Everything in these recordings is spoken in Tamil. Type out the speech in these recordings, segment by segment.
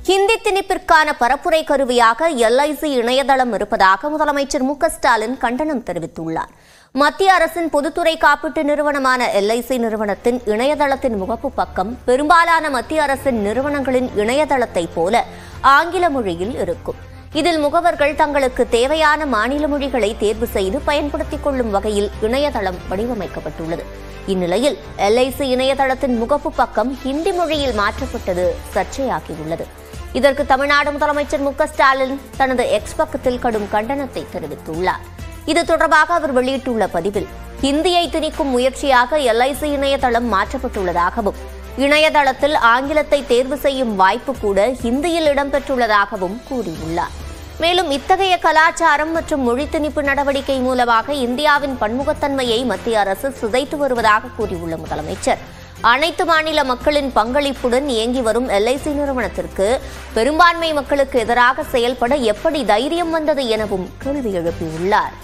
ஹிந்தி திணிப்பிற்கான பரப்புரை கருவியாக எல்ஐசி இணையதளம் இருப்பதாக முதலமைச்சர் மு க ஸ்டாலின் கண்டனம் தெரிவித்துள்ளார் மத்திய அரசின் பொதுத்துறை காப்பீட்டு நிறுவனமான எல்ஐசி நிறுவனத்தின் இணையதளத்தின் முகப்பு பக்கம் பெரும்பாலான மத்திய அரசின் நிறுவனங்களின் இணையதளத்தைப் போல ஆங்கில மொழியில் இருக்கும் இதில் முகவர்கள் தங்களுக்கு தேவையான மாநில மொழிகளை தேர்வு செய்து பயன்படுத்திக் கொள்ளும் வகையில் இணையதளம் வடிவமைக்கப்பட்டுள்ளது இந்நிலையில் எல்ஐசி இணையதளத்தின் முகப்பு பக்கம் ஹிந்தி மொழியில் மாற்றப்பட்டது சர்ச்சையாகியுள்ளது இதற்கு தமிழ்நாடு முதலமைச்சர் மு க ஸ்டாலின் தனது எக்ஸ் பக்கத்தில் கடும் கண்டனத்தை தெரிவித்துள்ளார் இது தொடர்பாக அவர் வெளியிட்டுள்ள பதிவில் ஹிந்தியை திணிக்கும் முயற்சியாக எல்ஐசி இணையதளம் மாற்றப்பட்டுள்ளதாகவும் இணையதளத்தில் ஆங்கிலத்தை தேர்வு செய்யும் வாய்ப்பு கூட ஹிந்தியில் இடம்பெற்றுள்ளதாகவும் கூறியுள்ளார் மேலும் இத்தகைய கலாச்சாரம் மற்றும் மொழி திணிப்பு நடவடிக்கை மூலமாக இந்தியாவின் பன்முகத்தன்மையை மத்திய அரசு சிதைத்து வருவதாக கூறியுள்ள முதலமைச்சர் அனைத்து மாநில மக்களின் பங்களிப்புடன் இயங்கி வரும் எல்ஐசி நிறுவனத்திற்கு பெரும்பான்மை மக்களுக்கு எதிராக செயல்பட எப்படி தைரியம் வந்தது எனவும் கேள்வி எழுப்பியுள்ளார்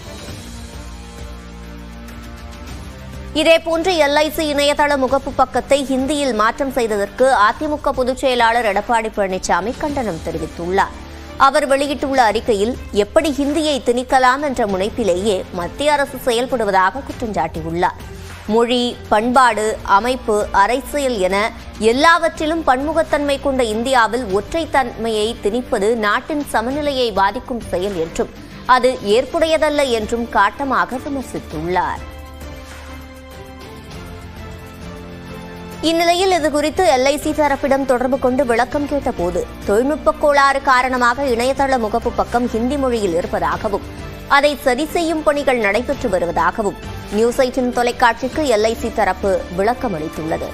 இதேபோன்று எல்ஐசி இணையதள முகப்பு பக்கத்தை ஹிந்தியில் மாற்றம் செய்ததற்கு அதிமுக பொதுச் செயலாளர் எடப்பாடி பழனிசாமி கண்டனம் தெரிவித்துள்ளார் அவர் வெளியிட்டுள்ள அறிக்கையில் எப்படி ஹிந்தியை திணிக்கலாம் என்ற முனைப்பிலேயே மத்திய அரசு செயல்படுவதாக குற்றம் சாட்டியுள்ளார் மொழி பண்பாடு அமைப்பு அரசியல் என எல்லாவற்றிலும் பன்முகத்தன்மை கொண்ட இந்தியாவில் ஒற்றைத்தன்மையை திணிப்பது நாட்டின் சமநிலையை பாதிக்கும் செயல் என்றும் அது ஏற்புடையதல்ல என்றும் காட்டமாக விமர்சித்துள்ளார் இந்நிலையில் இதுகுறித்து எல்ஐசி தரப்பிடம் தொடர்பு கொண்டு விளக்கம் கேட்டபோது தொழில்நுட்ப கோளாறு காரணமாக இணையதள முகப்பு பக்கம் ஹிந்தி மொழியில் இருப்பதாகவும் அதை சரி செய்யும் பணிகள் நடைபெற்று வருவதாகவும் நியூஸ் எயிட்டின் தொலைக்காட்சிக்கு எல்ஐசி தரப்பு விளக்கம் அளித்துள்ளது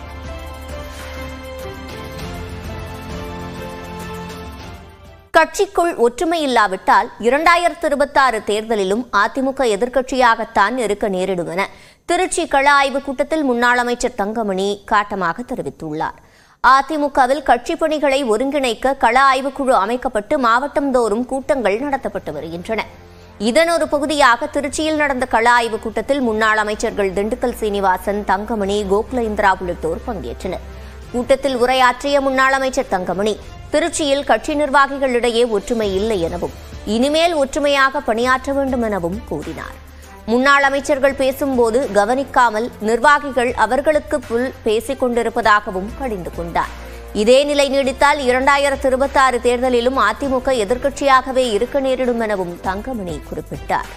கட்சிக்குள் ஒற்றுமை இல்லாவிட்டால் இரண்டாயிரத்து இருபத்தாறு தேர்தலிலும் அதிமுக எதிர்க்கட்சியாகத்தான் இருக்க நேரிடும் என திருச்சி கள ஆய்வுக் கூட்டத்தில் முன்னாள் அமைச்சர் தங்கமணி காட்டமாக தெரிவித்துள்ளார் அதிமுகவில் கட்சி பணிகளை ஒருங்கிணைக்க கள ஆய்வுக்குழு அமைக்கப்பட்டு மாவட்டந்தோறும் கூட்டங்கள் நடத்தப்பட்டு வருகின்றன இதன் ஒரு பகுதியாக திருச்சியில் நடந்த கள ஆய்வுக் கூட்டத்தில் முன்னாள் அமைச்சர்கள் திண்டுக்கல் சீனிவாசன் தங்கமணி கோகுல இந்திரா உள்ளிட்டோர் பங்கேற்றனர் கூட்டத்தில் உரையாற்றிய முன்னாள் அமைச்சர் தங்கமணி திருச்சியில் கட்சி நிர்வாகிகளிடையே ஒற்றுமை இல்லை எனவும் இனிமேல் ஒற்றுமையாக பணியாற்ற வேண்டும் எனவும் கூறினார் முன்னாள் அமைச்சர்கள் பேசும்போது கவனிக்காமல் நிர்வாகிகள் அவர்களுக்கு புல் பேசிக் கொண்டிருப்பதாகவும் கடிந்து கொண்டார் இதே நிலை நீடித்தால் இரண்டாயிரத்து இருபத்தாறு தேர்தலிலும் அதிமுக எதிர்க்கட்சியாகவே இருக்க நேரிடும் எனவும் தங்கமணி குறிப்பிட்டார்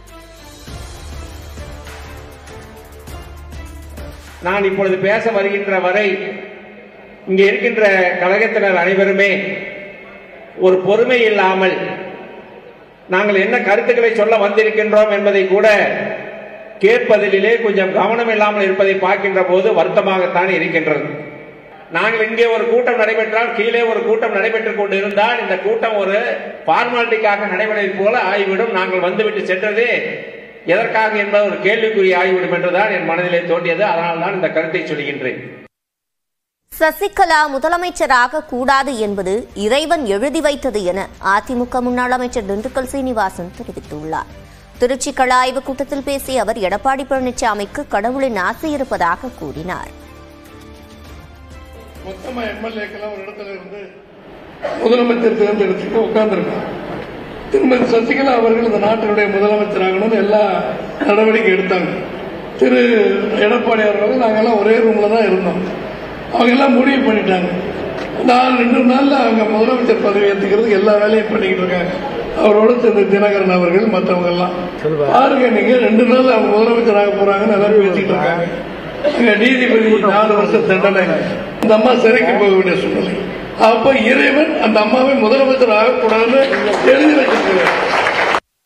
நான் இப்பொழுது பேச வருகின்ற வரை இங்கே இருக்கின்ற கழகத்தினர் அனைவருமே ஒரு பொறுமை இல்லாமல் நாங்கள் என்ன கருத்துக்களை சொல்ல வந்திருக்கின்றோம் என்பதை கூட கேட்பதிலே கொஞ்சம் கவனம் இல்லாமல் இருப்பதை பார்க்கின்ற போது வருத்தமாகத்தான் இருக்கின்றது நாங்கள் இங்கே ஒரு கூட்டம் நடைபெற்றால் கீழே ஒரு கூட்டம் நடைபெற்றுக் கொண்டு இருந்தால் இந்த கூட்டம் ஒரு பார்மாலிட்டிக்காக நடைபெறுவது போல ஆகிவிடும் நாங்கள் வந்துவிட்டு சென்றது எதற்காக என்பது ஒரு கேள்விக்குறி ஆகிவிடும் என்றுதான் என் மனதிலே தோன்றியது அதனால் தான் இந்த கருத்தை சொல்கின்றேன் சசிகலா முதலமைச்சராக கூடாது என்பது இறைவன் எழுதி வைத்தது என அதிமுக முன்னாள் அமைச்சர் திண்டுக்கல் சீனிவாசன் தெரிவித்துள்ளார் திருச்சி கள ஆய்வுக் கூட்டத்தில் பேசிய அவர் எடப்பாடி பழனிசாமிக்கு கடவுளின் ஆசை இருப்பதாக கூறினார் மொத்தமா எம்எல்ஏக்கெல்லாம் ஒரு இடத்துல இருந்து முதலமைச்சர் தேர்ந்தெடுத்துட்டு உட்கார்ந்துருக்காங்க திருமதி சசிகலா அவர்கள் இந்த நாட்டினுடைய முதலமைச்சராகணும்னு எல்லா நடவடிக்கை எடுத்தாங்க திரு எடப்பாடி அவர்கள் நாங்கெல்லாம் ஒரே ரூம்ல தான் இருந்தோம் அவங்க எல்லாம் முடிவு பண்ணிட்டாங்க நான் ரெண்டு நாள்ல அவங்க முதலமைச்சர் பதவி ஏற்றுக்கிறதுக்கு எல்லா வேலையும் பண்ணிக்கிட்டு இருக்காங்க அவரோட திரு தினகரன் அவர்கள் மற்றவங்க எல்லாம் பாருங்க நீங்க ரெண்டு நாள் அவங்க முதலமைச்சர் ஆக போறாங்கன்னு எல்லாரும் பேசிக்கிட்டு இருக்காங்க அங்க நீதிபதி நாலு வருஷம் தண்டனை அந்த அம்மா சிறைக்கு போக வேண்டிய சூழ்நிலை அப்ப இறைவன் அந்த அம்மாவை முதலமைச்சர் ஆகக்கூடாதுன்னு எழுதி வச்சிருக்கிறார்